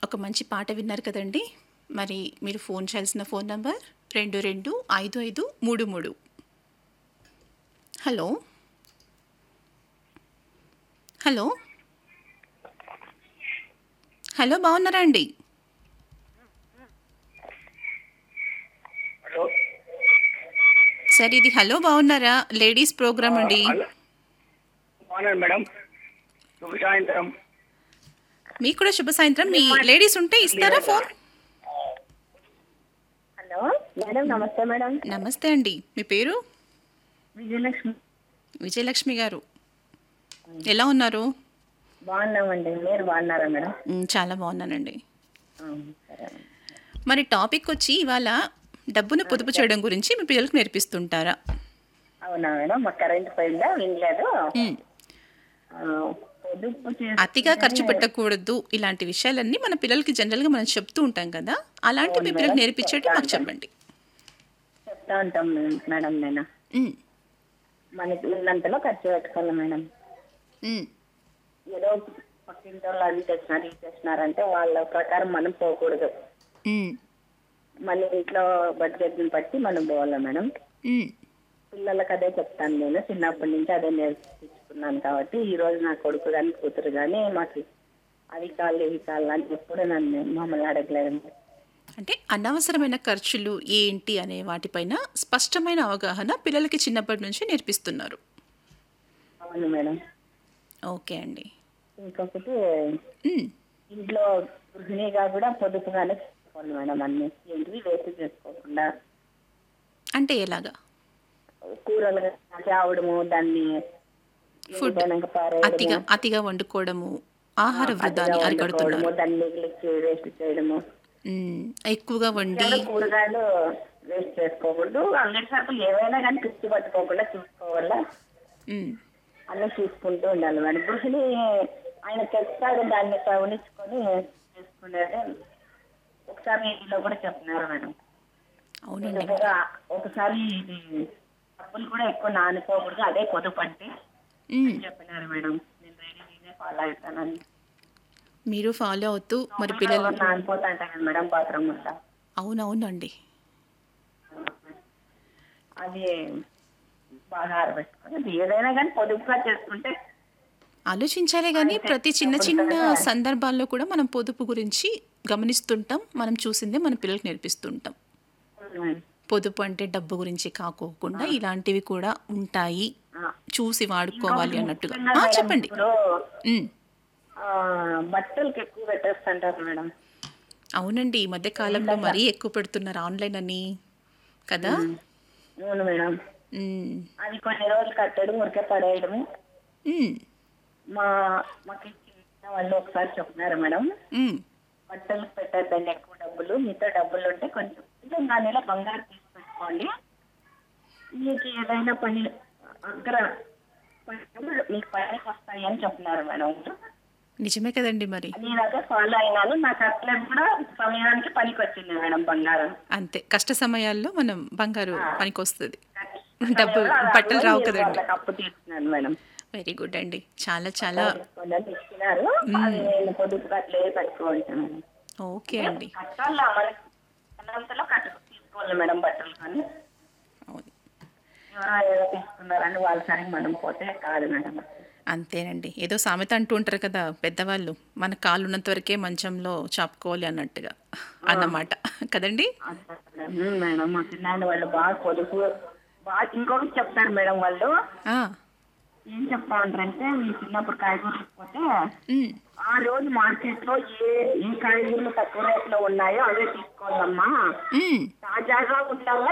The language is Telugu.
ఒక మంచి పాట విన్నారు కదండి మరి మీరు ఫోన్ చేయాల్సిన ఫోన్ నంబర్ రెండు రెండు ఐదు ఐదు మూడు మూడు హలో హలో హలో బాగున్నారా అండి హలో సార్ ఇది హలో బాగున్నారా లేడీస్ ప్రోగ్రామ్ అండి హలో బాగున్నాను మేడం శుభ సాయంత్రం మీకు కూడా శుభ సాయంత్రం మీ లేడీస్ ఉంటే ఇస్తారా ఫోన్ హలో మేడం నమస్తే మేడం నమస్తే అండి మీ పేరు విజయలక్ష్మి విజయలక్ష్మి గారు ఎలా ఉన్నారు బాగున్నామండి మీరు బాగున్నారా మేడం మ్, చాలా బాగున్నానండి ఆ, సరే మరి టాపిక్ వచ్చి ఇవాళ డబ్బును పొదుపు చేయడం గురించి మీ పిల్లలకు నేర్పిస్తుంటారా అవునా మేడం మా కరెంట్ పోయిందా వినలేదు మ్, ఆ, పొదుపు చేసి అతిగా ఖర్చు పెట్టకూడదు ఇలాంటి విషయాలన్నీ మన పిల్లలకి జనరల్గా మనం చెప్తూ ఉంటాం కదా అలాంటి మీ పిల్లలకు నేర్పించేటి మాకు చెప్పండి చెప్తా ఉంటాం మేడం నేను మ్, మనకి ఉన్నంతలో ఖర్చు పెట్టుకోవాలి మేడం మ్, ఏదో పక్కింటి వాళ్ళు అది తెచ్చినారు ఇది తెచ్చినారంటే వాళ్ళ ప్రకారం మనం పోకూడదు మ్, మన ఇంట్లో బడ్జెట్ని బట్టి మనం పోవాలి మేడం మ్. పిల్లలకు అదే చెప్తాను నేను చిన్నప్పటి నుంచి అదే నేర్పించుకున్నాను కాబట్టి ఈ రోజు నా కొడుకు కానీ కూతురు కానీ మాకు అవి కాళ్ళు ఇవి కాళ్ళు అని ఎప్పుడు నన్ను మమ్మల్ని అడగలేదు అంటే అనవసరమైన ఖర్చులు ఏంటి అనే వాటిపైన స్పష్టమైన అవగాహన పిల్లలకి చిన్నప్పటి నుంచి నేర్పిస్తున్నారు అవును మేడం ఓకే అండి ఇంకొకటి మ్, ఇంట్లో గృహిణిగా కూడా పొదుపుగానే చేసుకోవాలి మేడం అన్ని ఏంటివి వేస్ట్ చేసుకోకుండా అంటే ఎలాగా కూరలు చావడము దాన్ని ఫుడ్ ఎండిపోయినాక పారేయడము, అతిగా అతిగా వండుకోవడము ఆహార వృధాన్ని అతిగా అరికడుతున్నారు వండుకోవడము, దాన్ని మిగిలిచ్చి వేస్ట్ చేయడము మ్, ఎక్కువగా వండి ముఖ్యంగా కూరగాయలు వేస్ట్ చేసుకోకూడదు అంగడి సరుకులు ఏవైనా కానీ పిచ్చి పట్టుకోకుండా చూసుకోవాలా మ్, అన్నీ చూసుకుంటూ ఉండాలి మేడం గృహిణి ఆయన తెస్తాడు దాన్ని సవరించుకొని చేసుకునేది ఒకసారి ఇంట్లో కూడా చెప్తున్నారు మేడం అవునండి ఎక్కువగా ఒకసారి ఇది డబ్బులు కూడా ఎక్కువ నానుకోకూడదు అదే పొదుపు అంటే మ్, చెప్పినారు మేడం నేను రెడీ నేనే ఫాలో అవుతానని మీరు ఫాలో అవుతూ మరి పిల్లలు నానిపోతా అంటాను కదా మేడం బాత్రూమ్ అంతా అవునవునండి అది బాగా ఆరబెట్టుకొని అది ఏదైనా కానీ పొదుపుగా చేసుకుంటే ఆలోచించాలే కానీ ప్రతి చిన్న చిన్న సందర్భాల్లో కూడా మనం పొదుపు గురించి గమనిస్తుంటాం మనం చూసిందే మన పిల్లలకు నేర్పిస్తుంటాం పొదుపు అంటే డబ్బు గురించి కాకోకుండా ఇలాంటివి కూడా ఉంటాయి ఆ. చూసి వాడుకోవాలి అన్నట్టుగా ముఖ్యంగా ఆ, మేడం చెప్పండి ఇప్పుడు ఉమ్, ఆ, బట్టలకి ఎక్కువ పెట్టేస్తుంటారు మేడం అవునండి ఈ మధ్య కాలంలో మరీ ఎక్కువ పెడుతున్నారు ఆన్లైన్ అని కదా అవును మేడం ఉమ్, అది కొన్ని రోజులు కట్టడం ఊరికే పడేయడము ఉమ్, మా మాకు ఇచ్చిన వాళ్ళు ఒకసారి చెప్తున్నారు మేడం ఉమ్, బట్టలకు పెట్టద్దండి ఎక్కువ డబ్బులు మీతో డబ్బులు ఉంటే కొంచెం కొంచెం నా నెల బంగారు తీసి పెట్టుకోండి మీకు ఏదైనా పని అగ్ర పనులు మీకు పనికి వస్తాయి అని చెప్తున్నారు మేడం నిజమే కదండి మరి నేను అదే ఫాలో అయినాను నాకు అట్లా కూడా సమయానికి పనికి వచ్చింది మేడం బంగారం అంతే కష్ట సమయాల్లో మనం బంగారు పనికొస్తుంది డబ్బు బట్టలు రావు కదండి వాళ్ళకి అప్పు తీసుకున్నాను మేడం వెరీ గుడ్ అండి చాలా చాలా తీసుకోండి అని ఇచ్చినారు అది నేను పొదుపు అట్లే పెట్టుకుంటాను మేడం ఓకే అండి కట్టాల మనకి అన్నంతలో కట్టు తీసుకోవాలి మేడం బట్టలు కానీ అవును ఎవరో ఏదో తీసుకున్నారని వాళ్ళ సరికి మనం పోతే కాదు మేడం అంతేనండి ఏదో సామెత అంటూ ఉంటారు కదా పెద్దవాళ్ళు మన కాళ్ళు ఉన్నంత వరకే మంచంలో చాపుకోవాలి అన్నట్టుగా అన్నమాట కదండి ఉమ్, మేడం మా చిన్నాయన వాళ్ళు బాగా పొదుపు బాగా ఇంకొకటి చెప్తారు మేడం వాళ్ళు ఆ, ఏం చెప్తా ఉంటారంటే మీ చిన్నప్పుడు కాయగూరలు పోతే ఉమ్, ఆ రోజు మార్కెట్ లో ఏ ఏ కాయగూరలు తక్కువ రేట్లో ఉన్నాయో అవే తీసుకోవాలమ్మా ఉమ్. తాజాగా ఉండాలా